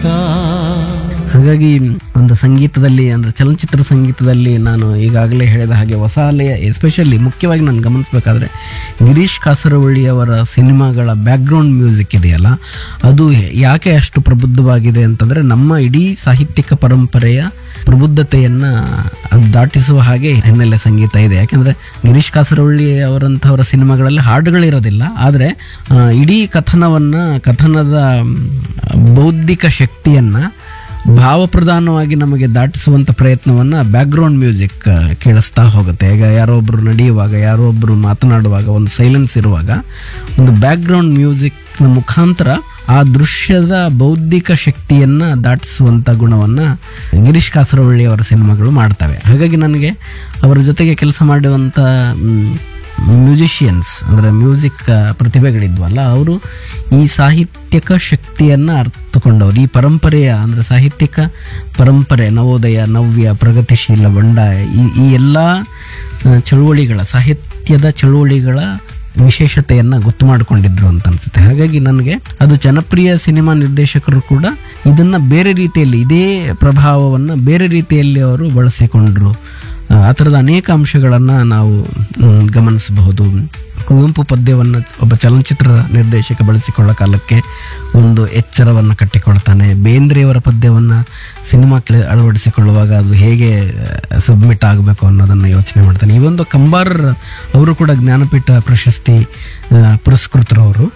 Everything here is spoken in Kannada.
ಹಾಗಾಗಿ ಒಂದು ಸಂಗೀತದಲ್ಲಿ ಅಂದ್ರೆ ಚಲನಚಿತ್ರ ಸಂಗೀತದಲ್ಲಿ ನಾನು ಈಗಾಗಲೇ ಹೇಳಿದ ಹಾಗೆ ಹೊಸ ಅಲೆಯ ಎಸ್ಪೆಷಲಿ ಮುಖ್ಯವಾಗಿ ನಾನು ಗಮನಿಸಬೇಕಾದ್ರೆ ಗಿರೀಶ್ ಕಾಸರವಳ್ಳಿ ಅವರ ಸಿನಿಮಾಗಳ ಬ್ಯಾಕ್ಗ್ರೌಂಡ್ ಮ್ಯೂಸಿಕ್ ಇದೆಯಲ್ಲ ಅದು ಯಾಕೆ ಅಷ್ಟು ಪ್ರಬುದ್ಧವಾಗಿದೆ ಅಂತಂದ್ರೆ ನಮ್ಮ ಇಡೀ ಸಾಹಿತ್ಯಿಕ ಪರಂಪರೆಯ ಪ್ರಬುದ್ಧತೆಯನ್ನ ಅದು ದಾಟಿಸುವ ಹಾಗೆ ಹಿನ್ನೆಲೆ ಸಂಗೀತ ಇದೆ ಯಾಕಂದ್ರೆ ಗಿರೀಶ್ ಕಾಸರವಳ್ಳಿ ಅವರಂಥವರ ಸಿನಿಮಾಗಳಲ್ಲಿ ಹಾಡುಗಳಿರೋದಿಲ್ಲ ಆದರೆ ಆ, ಇಡೀ ಕಥನವನ್ನ ಕಥನದ ಮ್, ಬೌದ್ಧಿಕ ಶಕ್ತಿಯನ್ನ ಭಾವಪ್ರಧಾನವಾಗಿ ನಮಗೆ ದಾಟಿಸುವಂತ ಪ್ರಯತ್ನವನ್ನ ಬ್ಯಾಕ್ಗ್ರೌಂಡ್ ಮ್ಯೂಸಿಕ್ ಕೇಳಿಸ್ತಾ ಹೋಗುತ್ತೆ ಈಗ ಯಾರೋ ಒಬ್ರು ನಡೆಯುವಾಗ ಯಾರೋ ಒಬ್ರು ಮಾತನಾಡುವಾಗ ಒಂದು ಸೈಲೆನ್ಸ್ ಇರುವಾಗ ಒಂದು ಬ್ಯಾಕ್ಗ್ರೌಂಡ್ ಮ್ಯೂಸಿಕ್ ಮುಖಾಂತರ ಆ ದೃಶ್ಯದ ಬೌದ್ಧಿಕ ಶಕ್ತಿಯನ್ನ ದಾಟಿಸುವಂತ ಗುಣವನ್ನ ಗಿರೀಶ್ ಕಾಸರವಳ್ಳಿ ಅವರ ಸಿನಿಮಾಗಳು ಮಾಡ್ತವೆ ಹಾಗಾಗಿ ನನಗೆ ಅವರ ಜೊತೆಗೆ ಕೆಲಸ ಮಾಡುವಂತ ಮ್, ಮ್ಯೂಸಿಷಿಯನ್ಸ್ ಅಂದರೆ ಮ್ಯೂಸಿಕ್ ಪ್ರತಿಭೆಗಳಿದ್ವಲ್ಲ ಅವರು ಈ ಸಾಹಿತ್ಯಕ ಶಕ್ತಿಯನ್ನು ಅರ್ಥಕೊಂಡವರು ಈ ಪರಂಪರೆಯ ಅಂದರೆ ಸಾಹಿತ್ಯಿಕ ಪರಂಪರೆ ನವೋದಯ ನವ್ಯ ಪ್ರಗತಿಶೀಲ ಬಂಡಾಯ ಈ ಈ ಎಲ್ಲ ಆ, ಚಳುವಳಿಗಳ ಸಾಹಿತ್ಯದ ಚಳುವಳಿಗಳ ವಿಶೇಷತೆಯನ್ನ ಗೊತ್ತು ಮಾಡಿಕೊಂಡಿದ್ರು ಅಂತ ಅನ್ಸುತ್ತೆ ಹಾಗಾಗಿ ನನಗೆ ಅದು ಜನಪ್ರಿಯ ಸಿನಿಮಾ ನಿರ್ದೇಶಕರು ಕೂಡ ಇದನ್ನ ಬೇರೆ ರೀತಿಯಲ್ಲಿ ಇದೇ ಪ್ರಭಾವವನ್ನು ಬೇರೆ ರೀತಿಯಲ್ಲಿ ಅವರು ಬಳಸಿಕೊಂಡ್ರು ಆ, ಆ ಥರದ ಅನೇಕ ಅಂಶಗಳನ್ನು ನಾವು ಮ್, ಗಮನಿಸಬಹುದು ಕುವೆಂಪು ಪದ್ಯವನ್ನು ಒಬ್ಬ ಚಲನಚಿತ್ರ ನಿರ್ದೇಶಕ ಬಳಸಿಕೊಳ್ಳೋ ಕಾಲಕ್ಕೆ ಒಂದು ಎಚ್ಚರವನ್ನು ಕಟ್ಟಿಕೊಳ್ತಾನೆ ಬೇಂದ್ರೆಯವರ ಪದ್ಯವನ್ನು ಸಿನಿಮಾಕ್ಕೆ ಅಳವಡಿಸಿಕೊಳ್ಳುವಾಗ ಅದು ಹೇಗೆ ಸಬ್ಮಿಟ್ ಆಗಬೇಕು ಅನ್ನೋದನ್ನು ಯೋಚನೆ ಮಾಡ್ತಾನೆ ಈ ಒಂದು ಕಂಬಾರ್ ಅವರು ಕೂಡ ಜ್ಞಾನಪೀಠ ಪ್ರಶಸ್ತಿ ಆ, ಪುರಸ್ಕೃತರು ಅವರು